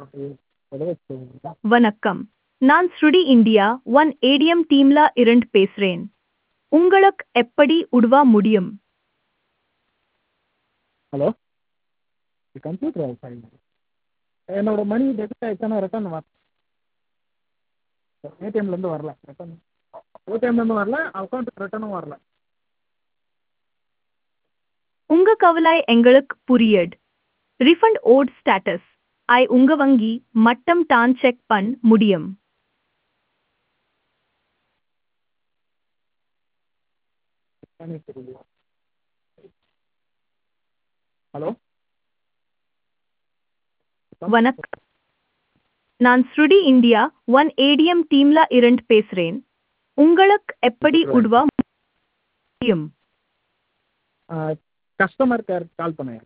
வணக்கம் நான் ஸ்ருடி இந்தியா ஒன் ஏடிஎம் டீம்ல இருந்து பேசுறேன் உங்களுக்கு எப்படி உதவ முடியும் ஹலோ இது கம்ப்யூட்டர் ஃபைல் என்னோட மணி டெபிட் ஆகிடுச்சுன்னா ரிட்டர்ன் வர ஏடிஎம்லேருந்து வரல ரிட்டர்ன் ஏடிஎம்லேருந்து வரல அக்கௌண்ட்டுக்கு ரிட்டர்னும் வரல உங்க கவலை எங்களுக்கு புரியுது ரிஃபண்ட் ஓட் ஸ்டேட்டஸ் ஐ உங்க வங்கி மட்டம் தான் செக் பண்ண முடியும் எனக்கு தெரியல ஹலோ வணக்கம் நான் ஸ்ருடி இந்தியா ஒன் ஏடிஎம் டீம்ல இருந்து பேசுறேன் உங்களுக்கு எப்படி உதவ முடியும் கஸ்டமர் கேர் கால் பண்ணுங்க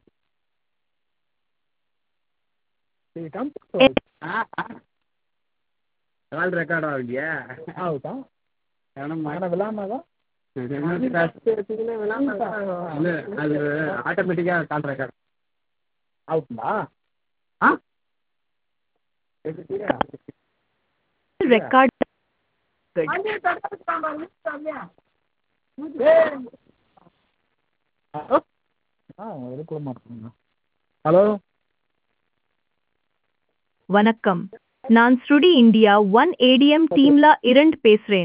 இது கம்ப்யூட்டர் கால் ரெக்கார்ட் ஆகுதியா ஆகுதா ஆனால் ஆனால் விளாட்னாதா இல்லை அது ஆட்டோமேட்டிக்காக கால் ரெக்கார்ட் அவுட்ங்களா ஆ ரெக்கார்ட் ஹலோ ஆ எடுக்க மாட்டேங்க ஹலோ வணக்கம் நான் ஸ்ருடி இந்தியா ஒன் ஏடிஎம் டீம்ல இருந்து பேசுறேன்